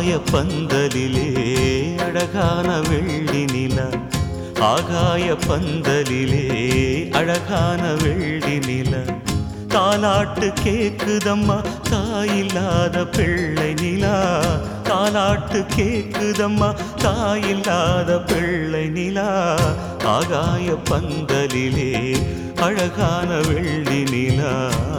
ஆகாய பந்தலிலே அழகான வெள்ளி நிலா ஆகாய பந்தலிலே அழகான வெள்ளி நிலா தாலாட்டு கேக்குதம்மா தாயில்லாத பிள்ளை நிலா தாலாட்டு கேக்குதம்மா தாயில்லாத பிள்ளை நிலா ஆகாய பந்தலிலே அழகான வெள்ளி நிலா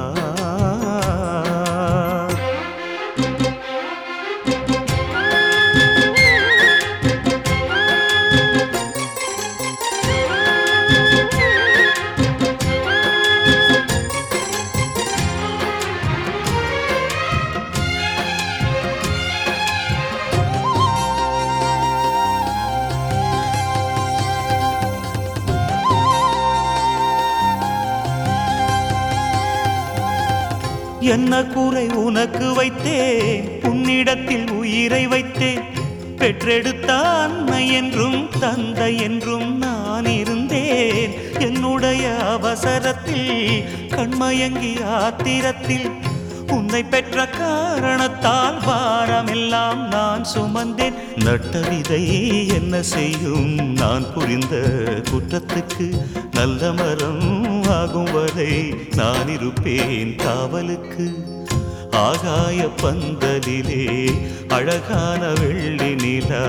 என்ன குறை உனக்கு வைத்தேன் உன்னிடத்தில் உயிரை வைத்தேன் பெற்றெடுத்த அன்னை என்றும் தந்தை என்றும் நான் இருந்தேன் என்னுடைய அவசரத்தில் கண்மயங்கி ஆத்திரத்தில் உன்னை பெற்ற காரணத்தால் வாரமெல்லாம் நான் சுமந்தேன் நட்ட விதை என்ன செய்யும் நான் புரிந்த குற்றத்துக்கு நல்ல மரம் ஆகும் வரை நான் இருப்பேன் காவலுக்கு ஆகாய பந்தலிலே அழகான வெள்ளி நிலா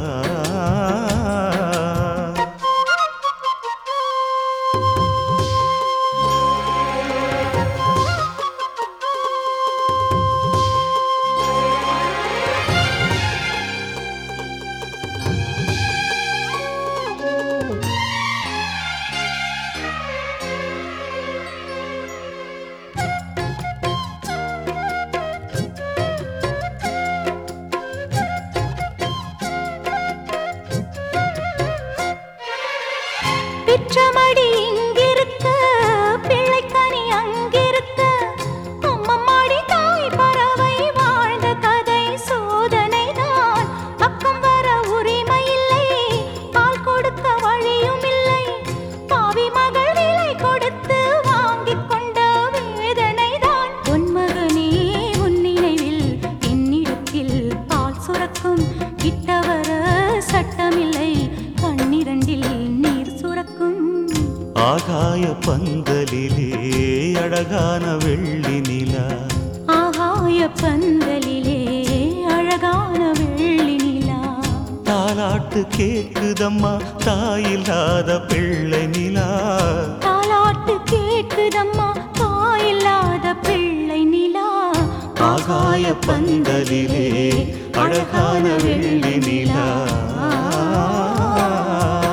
பிச்சமடி இங்கிருக்க பிள்ளைக்கனி அங்கிருக்க அம்மம்மாடி தாய் பறவை வாழ்ந்த கதை சோதனை தான் பக்கம் வர உரிமை இல்லை பால் கொடுக்க வழியும் இல்லை பாவி மகள் விலை கொடுத்து வாங்கிக் கொண்ட வேதனை தான் உன் மகனே உன் நினைவில் என்னிடத்தில் பால் சுரக்கும் கிட்ட வர சட்டமில்லை கண்ணிரண்டில் நீர் சுரக்கும் ஆகாய பந்தலிலே அழகான வெள்ளி நிலா ஆகாய பந்தலிலே அழகான வெள்ளி நிலா தாலாட்டு கேக்குதம்மா தாயில்லாத பிள்ளை நிலா தாலாட்டு கேட்குதம்மா தாயில்லாத பிள்ளை நிலா ஆகாய பந்தலிலே அழகான வெள்ளி நிலா